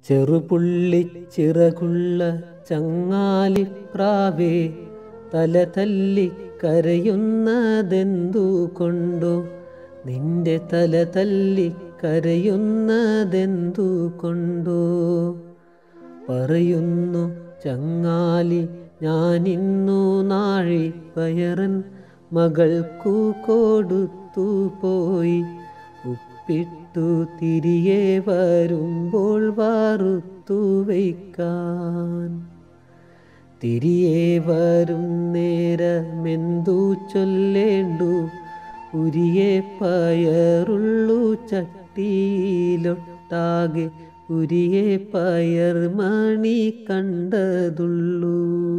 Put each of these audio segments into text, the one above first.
ചെറുപുള്ളിച്ചിറകുള്ള ചങ്ങാലിപ്രാവേ തല തല്ലി കരയുന്നതെന്തു കൊണ്ടോ നിന്റെ തല തല്ലി കരയുന്നതെന്തു കൊണ്ടോ പറയുന്നു ചങ്ങാലി ഞാനിന്നു നാഴി പയറൻ മകൾക്കു കൊടുത്തു പോയി ഉപ്പിട്ടു തിരികെ വരുമ്പോൾ വാറുത്തു വയ്ക്കാൻ തിരികെ വരും നേരമെന്തു ചൊല്ലേണ്ടു ഉരിയെ പയറുള്ളു ചട്ടിയിലൊട്ടാകെ ഉരിയെ പയർ മണി കണ്ടതുള്ളൂ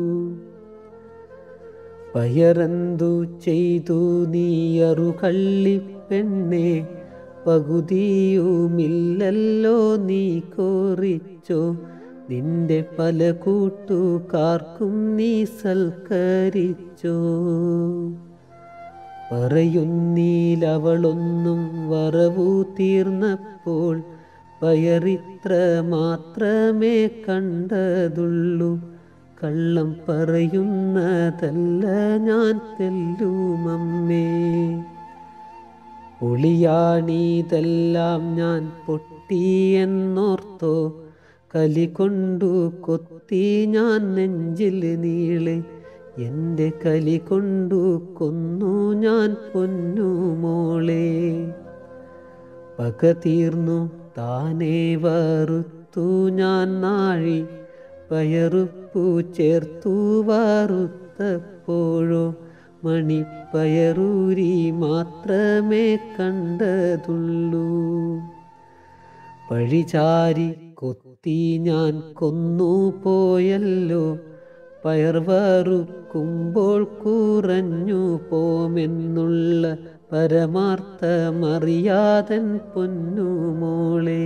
പയറെന്തു ചെയ്തു നീയറു കള്ളിപ്പെണ്ണെ പകുതിയുമില്ലല്ലോ നീ കോറിച്ചോ നിന്റെ പല കൂട്ടുകാർക്കും നീ സൽക്കരിച്ചോ പറയുന്നീലവളൊന്നും വറവു തീർന്നപ്പോൾ പയറിത്ര മാത്രമേ കണ്ടതുള്ളൂ കള്ളം പറയുന്നതല്ല ഞാൻ തെല്ലുമമ്മേ ഒളിയാണീതെല്ലാം ഞാൻ പൊട്ടിയെന്നോർത്തോ കലി കൊണ്ടു കൊത്തി ഞാൻ നെഞ്ചിൽ നീളെ എൻ്റെ കലി കൊണ്ടു കൊന്നു ഞാൻ പൊന്നു മോളെ പക തീർന്നു താനേ വറുത്തു ഞാൻ നാഴി പയറുപ്പു ചേർത്തു വാറുത്തപ്പോഴോ മണിപ്പയറൂരി മാത്രമേ കണ്ടതുള്ളൂ പഴിചാരി കൊത്തി ഞാൻ കൊന്നു പോയല്ലോ പയർ വറുക്കുമ്പോൾ കുറഞ്ഞു പോമെന്നുള്ള പരമാർത്ഥമറിയാതൻ പൊന്നുമോളെ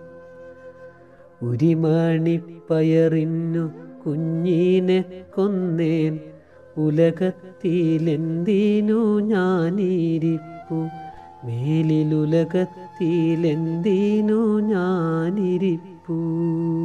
ഉരിമണിപ്പയറിന്നു കുഞ്ഞിനെ കൊന്നേൻ ഉലകത്തിലെന്തിനു ഞാനിരിപ്പു മേലിലുലകത്തിലെന്തിനു ഞാനിരിപ്പൂ